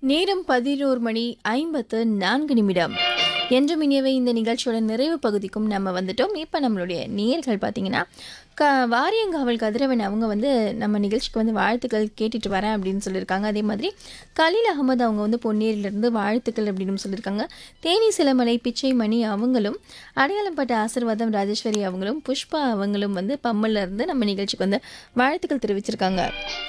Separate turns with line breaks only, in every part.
நேரம் பதினோரு மணி ஐம்பத்து நான்கு நிமிடம் என்றும் இனியவை இந்த நிகழ்ச்சியோட நிறைவு பகுதிக்கும் நம்ம வந்துட்டோம் இப்போ நம்மளுடைய நேயர்கள் பார்த்தீங்கன்னா க வாரியங்காவல் கதிரவன் அவங்க வந்து நம்ம நிகழ்ச்சிக்கு வந்து வாழ்த்துக்கள் கேட்டுட்டு வரேன் அப்படின்னு சொல்லியிருக்காங்க அதே மாதிரி கலீல் அகமது அவங்க வந்து பொன்னேரியிலிருந்து வாழ்த்துக்கள் அப்படின்னு சொல்லியிருக்காங்க தேனி சிலமலை பிச்சை மணி அவங்களும் அடையாளப்பட்ட ஆசிர்வாதம் ராஜேஸ்வரி அவங்களும் புஷ்பா அவங்களும் வந்து பம்மல்ல இருந்து நம்ம நிகழ்ச்சிக்கு வந்து வாழ்த்துக்கள் தெரிவிச்சிருக்காங்க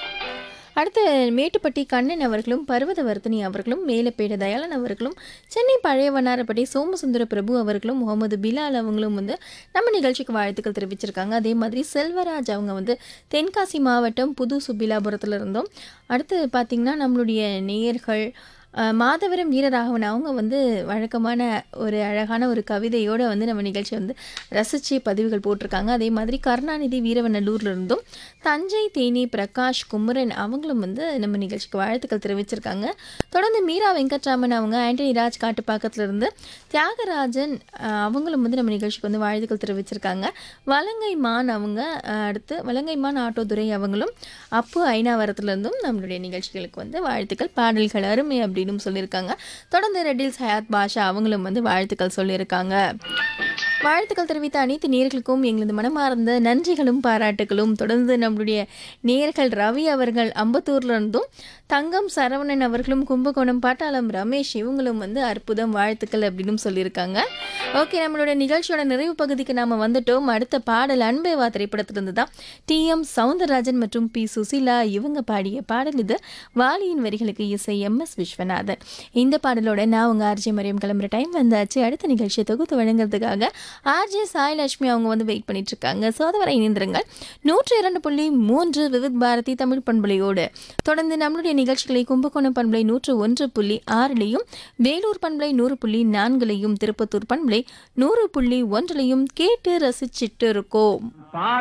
அடுத்து மேட்டுப்பட்டி கண்ணன் அவர்களும் பர்வதவர்த்தினி அவர்களும் மேலப்பேட தயாளன் அவர்களும் சென்னை பழைய வண்ணாரப்பட்டி சோமசுந்தர பிரபு அவர்களும் முகமது பிலால் அவங்களும் வந்து நம்ம நிகழ்ச்சிக்கு வாழ்த்துக்கள் தெரிவிச்சிருக்காங்க அதே மாதிரி செல்வராஜ் அவங்க வந்து தென்காசி மாவட்டம் புது சுப்பிலாபுரத்துல இருந்தோம் அடுத்து பார்த்திங்கன்னா நம்மளுடைய நேயர்கள் அஹ், மாதவரம் வீரராகவன் அவங்க வந்து வழக்கமான ஒரு அழகான ஒரு கவிதையோடு வந்து நம்ம நிகழ்ச்சி வந்து ரசித்து பதிவுகள் போட்டிருக்காங்க அதே மாதிரி கருணாநிதி வீரவநல்லூர்ல இருந்தும் தஞ்சை தேனி பிரகாஷ் குமரன் அவங்களும் வந்து நம்ம நிகழ்ச்சிக்கு வாழ்த்துக்கள் தெரிவிச்சிருக்காங்க தொடர்ந்து மீரா வெங்கட்ராமன் அவங்க ஆண்டனி ராஜ் காட்டுப்பாக்கத்துல இருந்து தியாகராஜன் அஹ், அவங்களும் வந்து நம்ம நிகழ்ச்சிக்கு வந்து வாழ்த்துக்கள் தெரிவிச்சிருக்காங்க வலங்கை மான் அவங்க அஹ், அடுத்து வலங்கை மான் ஆட்டோதுரை அவங்களும் அப்பு ஐநாவரத்துல இருந்தும் நம்மளுடைய நிகழ்ச்சிகளுக்கு வந்து வாழ்த்துக்கள் பாடல்கள் அருமை அப்படின்னு சொல்லியிருக்காங்க தொடர்ந்து ரெட்டில்ஸ் ஹயாத் பாஷா அவங்களும் வந்து வாழ்த்துக்கள் சொல்லியிருக்காங்க வாழ்த்துக்கள் தெரிவித்த அனைத்து நேர்களுக்கும் எங்களது மனமார்ந்த நன்றிகளும் பாராட்டுகளும் தொடர்ந்து நம்மளுடைய நேர்கள் ரவி அவர்கள் அம்பத்தூர்ல இருந்தும் தங்கம் சரவணன் அவர்களும் கும்பகோணம் பாட்டாளம் ரமேஷ் இவங்களும் வந்து அற்புதம் வாழ்த்துக்கள் அப்படின்னு சொல்லியிருக்காங்க ஓகே நம்மளோட நிகழ்ச்சியோட நிறைவு பகுதிக்கு நாம வந்துட்டோம் அடுத்த பாடல் அன்பே வா திரைப்படத்திலிருந்து தான் டி எம் சவுந்தரராஜன் மற்றும் பி சுசீலா இவங்க பாடிய பாடல் இது வாலியின் வரிகளுக்கு இசை எம் எஸ் விஸ்வநாதன் இந்த பாடலோட நான் உங்க ஆர்ஜே மரியம் கிளம்புற டைம் வந்தாச்சு அடுத்த நிகழ்ச்சியை தொகுத்து வழங்குறதுக்காக ஆர்ஜே சாய்லட்சுமி அவங்க வந்து வெயிட் பண்ணிட்டு இருக்காங்க சோதவரை இணைந்திருங்கள் நூற்றி இரண்டு புள்ளி மூன்று விவித் பாரதி தமிழ் பண்பலையோடு தொடர்ந்து நம்மளுடைய நிகழ்ச்சிகளை கும்பகோணம் பண்பலை நூற்று ஒன்று புள்ளி ஆறிலையும் வேலூர் பண்பலை நூறு புள்ளி நான்குலையும் திருப்பத்தூர் பண்பலை நூறு புள்ளி ஒன்றிலையும் கேட்டு ரசிச்சிட்டு இருக்கோம்
பார்